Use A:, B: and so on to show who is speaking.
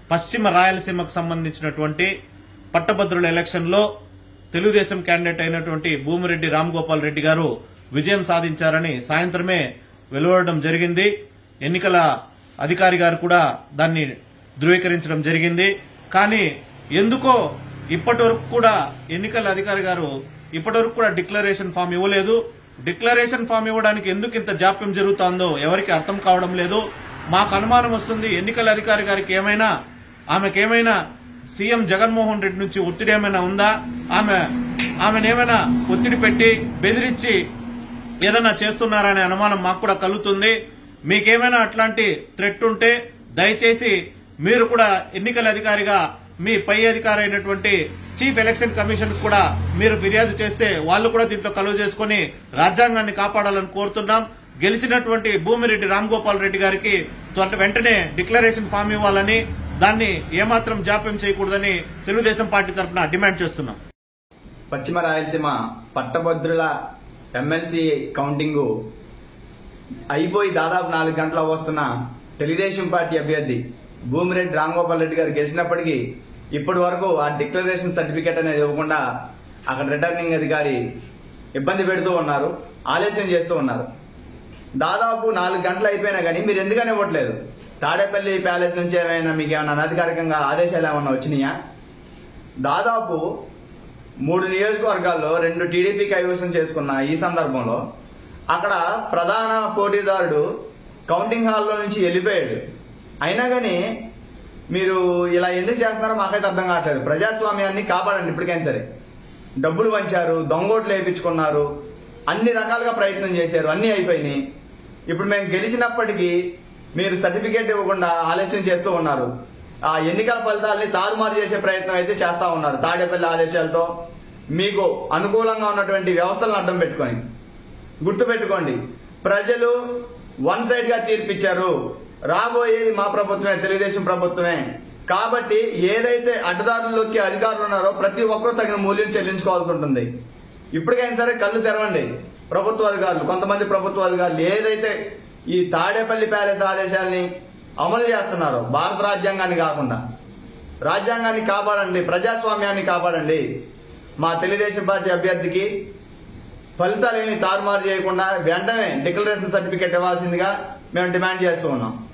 A: పశ్చిమ రాయలసీమకు సంబంధించినటువంటి పట్టభద్రుల ఎలక్షన్ లో తెలుగుదేశం క్యాండిడేట్ అయినటువంటి భూమిరెడ్డి రామ్ గోపాల్ రెడ్డి గారు విజయం సాధించారని సాయంత్రమే వెలువడడం జరిగింది ఎన్నికల అధికారి గారు కూడా దాన్ని ధృవీకరించడం జరిగింది కానీ ఎందుకో ఇప్పటి వరకు కూడా ఎన్నికల అధికారి గారు ఇప్పటి వరకు కూడా డిక్లరేషన్ ఫామ్ ఇవ్వలేదు డిక్లరేషన్ ఫామ్ ఇవ్వడానికి ఎందుకు ఇంత జాప్యం జరుగుతుందో ఎవరికి అర్థం కావడం లేదు మాకు అనుమానం వస్తుంది ఎన్నికల అధికారి గారికి ఏమైనా ఆమెకేమైనా సీఎం జగన్మోహన్ రెడ్డి నుంచి ఒత్తిడి ఏమైనా ఉందా ఆమె ఆమెనేమైనా ఒత్తిడి పెట్టి బెదిరించి ఏదైనా చేస్తున్నారా అనే అనుమానం మాకు కూడా కలుగుతుంది మీకేమైనా అట్లాంటి థ్రెట్ ఉంటే దయచేసి మీరు కూడా ఎన్నికల అధికారిగా మీ పై అధికారి అయినటువంటి చీఫ్ ఎలక్షన్ కమిషన్ కూడా మీరు ఫిర్యాదు చేస్తే వాళ్ళు కూడా దీంట్లో కలువ చేసుకుని రాజ్యాంగాన్ని కాపాడాలని కోరుతున్నాం గెలిచినటువంటి భూమిరెడ్డి రామ్ గోపాల్ రెడ్డి గారికి త్వర- వెంటనే డిక్లరేషన్ ఫామ్ ఇవ్వాలని దాన్ని ఏమాత్రం జాప్యం చేయకూడదని తెలుగుదేశం పార్టీ తరఫున డిమాండ్ చేస్తున్నాం
B: పశ్చిమ రాయలసీమ పట్టభద్రుల ఎమ్మెల్సీ కౌంటింగ్ అయిపోయి దాదాపు నాలుగు గంటలు వస్తున్న తెలుగుదేశం పార్టీ అభ్యర్థి భూమిరెడ్డి రాంగోపాల్ రెడ్డి గారు గెలిచినప్పటికీ ఇప్పటి వరకు ఆ డిక్లరేషన్ సర్టిఫికేట్ అనేది ఇవ్వకుండా అక్కడ రిటర్నింగ్ అధికారి ఇబ్బంది పెడుతూ ఉన్నారు ఆలస్యం చేస్తూ ఉన్నారు దాదాపు నాలుగు గంటలు అయిపోయినా కానీ మీరు ఎందుకని ఇవ్వట్లేదు తాడేపల్లి ప్యాలెస్ నుంచి ఏమైనా మీకు ఏమైనా అనధికారికంగా ఆదేశాలు ఏమైనా వచ్చినాయా దాదాపు మూడు నియోజకవర్గాల్లో రెండు టీడీపీ కైవసం చేసుకున్న ఈ సందర్భంలో అక్కడ ప్రధాన పోటీదారుడు కౌంటింగ్ హాల్లో నుంచి వెళ్ళిపోయాడు అయినా కానీ మీరు ఇలా ఎందుకు చేస్తున్నారో మాకైతే అర్థం కావట్లేదు ప్రజాస్వామ్యాన్ని కాపాడండి ఇప్పటికైనా సరే డబ్బులు పంచారు దొంగోట్లు వేయించుకున్నారు అన్ని రకాలుగా ప్రయత్నం చేశారు అన్ని అయిపోయినాయి ఇప్పుడు మేము గెలిచినప్పటికీ మీరు సర్టిఫికేట్ ఇవ్వకుండా ఆలస్యం చేస్తూ ఉన్నారు ఆ ఎన్నికల ఫలితాలని తారుమారు చేసే ప్రయత్నం అయితే చేస్తా ఉన్నారు తాడేపల్లి ఆదేశాలతో మీకు అనుకూలంగా ఉన్నటువంటి వ్యవస్థలను అడ్డం పెట్టుకొని గుర్తుపెట్టుకోండి ప్రజలు వన్ సైడ్ గా తీర్పిచ్చారు రాబోయేది మా ప్రభుత్వమే తెలుగుదేశం ప్రభుత్వమే కాబట్టి ఏదైతే అడ్డదారుల్లోకి అధికారులు ఉన్నారో ప్రతి ఒక్కరూ తగిన మూల్యం చెల్లించుకోవాల్సి ఉంటుంది ఇప్పటికైనా సరే కళ్ళు తెరవండి ప్రభుత్వ అధికారులు కొంతమంది ప్రభుత్వ అధికారులు ఏదైతే ఈ తాడేపల్లి ప్యాలెస్ ఆదేశాలని అమలు చేస్తున్నారో భారత రాజ్యాంగాన్ని కాకుండా రాజ్యాంగాన్ని కాపాడండి ప్రజాస్వామ్యాన్ని కాపాడండి మా తెలుగుదేశం పార్టీ అభ్యర్థికి ఫలితాలు ఏమి తారుమారు చేయకుండా వెంటనే డిక్లరేషన్ సర్టిఫికేట్ ఇవ్వాల్సిందిగా మేము డిమాండ్ చేస్తూ ఉన్నాం